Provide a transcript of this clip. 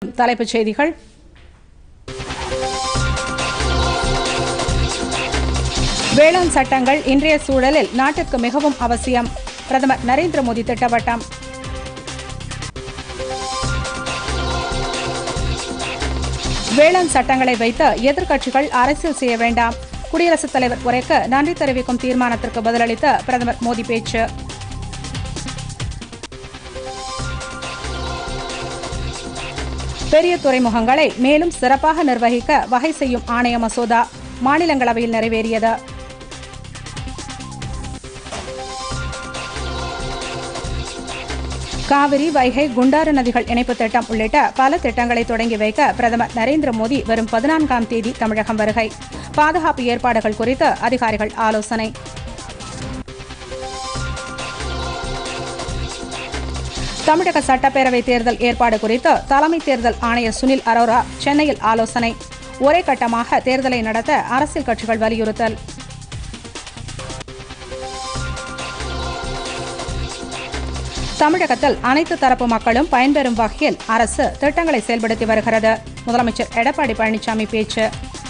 தலைப்புச் செய்திகள் வேளாண் சட்டங்கள் இன்றைய சூழலில் நாட்டிற்கு மிகவும் அவசியம் பிரதமர் நரேந்திர மோடி திட்டவட்டம் வேளாண் சட்டங்களை வைத்து எதிர்க்கட்சிகள் அரசியல் செய்ய வேண்டாம் குடியரசுத் தலைவர் உரைக்கு நன்றி தெரிவிக்கும் தீர்மானத்திற்கு பதிலளித்த பிரதமர் மோடி பேச்சு பெரிய துறைமுகங்களை மேலும் சிறப்பாக நிர்வகிக்க வகை செய்யும் ஆணைய மசோதா மாநிலங்களவையில் நிறைவேறியது காவிரி வைகை குண்டாறு நதிகள் இணைப்பு திட்டம் உள்ளிட்ட பல திட்டங்களை தொடங்கி வைக்க பிரதமர் நரேந்திர மோடி வரும் பதினான்காம் தேதி தமிழகம் வருகை பாதுகாப்பு ஏற்பாடுகள் குறித்து அதிகாரிகள் ஆலோசனை தமிழக சட்டப்பேரவை தேர்தல் ஏற்பாடு குறித்து தலைமை தேர்தல் ஆணையர் சுனில் அரோரா சென்னையில் ஆலோசனை ஒரே கட்டமாக தேர்தலை நடத்த அரசியல் கட்சிகள் வலியுறுத்தல் தமிழகத்தில் அனைத்து தரப்பு மக்களும் பயன்பெறும் வகையில் அரசு திட்டங்களை செயல்படுத்தி வருகிறது முதலமைச்சர் எடப்பாடி பழனிசாமி பேச்சு